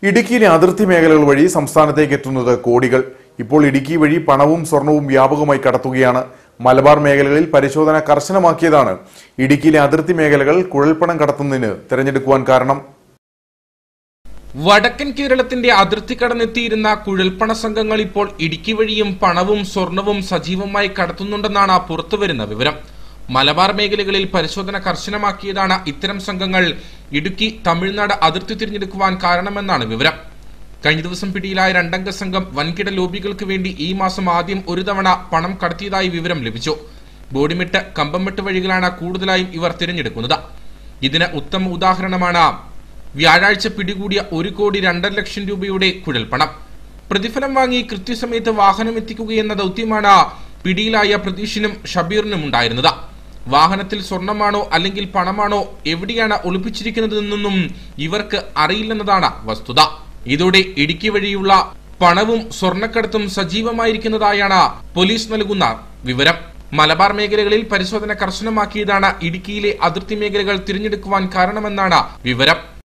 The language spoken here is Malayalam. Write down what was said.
ഇടുക്കിയിലെ അതിർത്തി മേഖലകൾ വഴി സംസ്ഥാനത്തേക്ക് എത്തുന്നത് കോടികൾ ഇപ്പോൾ ഇടുക്കി വഴി പണവും സ്വർണവും വ്യാപകമായി കടത്തുകയാണ് മലബാർ മേഖലകളിൽ പരിശോധന കർശനമാക്കിയതാണ് ഇടുക്കിയിലെ അതിർത്തി മേഖലകൾ കുഴൽപ്പണം കടത്തുന്നതിന് തെരഞ്ഞെടുക്കുവാൻ കാരണം വടക്കൻ കേരളത്തിന്റെ അതിർത്തി കടന്നെത്തിയിരുന്ന കുഴൽപ്പണ സംഘങ്ങൾ ഇപ്പോൾ ഇടുക്കി വഴിയും പണവും സ്വർണവും സജീവമായി കടത്തുന്നുണ്ടെന്നാണ് പുറത്തുവരുന്ന വിവരം മലബാർ മേഖലകളിൽ പരിശോധന കർശനമാക്കിയതാണ് ഇത്തരം സംഘങ്ങൾ ഇടുക്കി തമിഴ്നാട് അതിർത്തി തിരഞ്ഞെടുക്കുവാൻ കാരണമെന്നാണ് വിവരം കഴിഞ്ഞ ദിവസം പിടിയിലായ രണ്ടംഗ സംഘം വൻകിട ലോബികൾക്ക് വേണ്ടി ഈ മാസം ആദ്യം ഒരു തവണ പണം കടത്തിയതായി വിവരം ലഭിച്ചു ബോഡിമെട്ട് കമ്പംമെട്ട് വഴികളാണ് കൂടുതലായും ഇവർ തിരഞ്ഞെടുക്കുന്നത് ഇതിന് ഉത്തമ ഉദാഹരണമാണ് വ്യാഴാഴ്ച പിടികൂടിയ ഒരു കോടി രണ്ടര ലക്ഷം രൂപയുടെ കുഴൽപ്പണം പ്രതിഫലം വാങ്ങി കൃത്യസമയത്ത് വാഹനം എത്തിക്കുകയെന്ന ദൗത്യമാണ് പിടിയിലായ പ്രതീഷിനും ഷബീറിനും ഉണ്ടായിരുന്നത് വാഹനത്തിൽ സ്വർണമാണോ അല്ലെങ്കിൽ പണമാണോ എവിടെയാണ് ഒളിപ്പിച്ചിരിക്കുന്നതെന്നൊന്നും ഇവർക്ക് അറിയില്ലെന്നതാണ് വസ്തുത ഇതോടെ ഇടുക്കി വഴിയുള്ള പണവും സ്വർണ്ണക്കടത്തും സജീവമായിരിക്കുന്നതായാണ് പോലീസ് നൽകുന്ന വിവരം മലബാർ മേഖലകളിൽ പരിശോധന കർശനമാക്കിയതാണ് ഇടുക്കിയിലെ അതിർത്തി മേഖലകൾ തിരഞ്ഞെടുക്കുവാൻ കാരണമെന്നാണ് വിവരം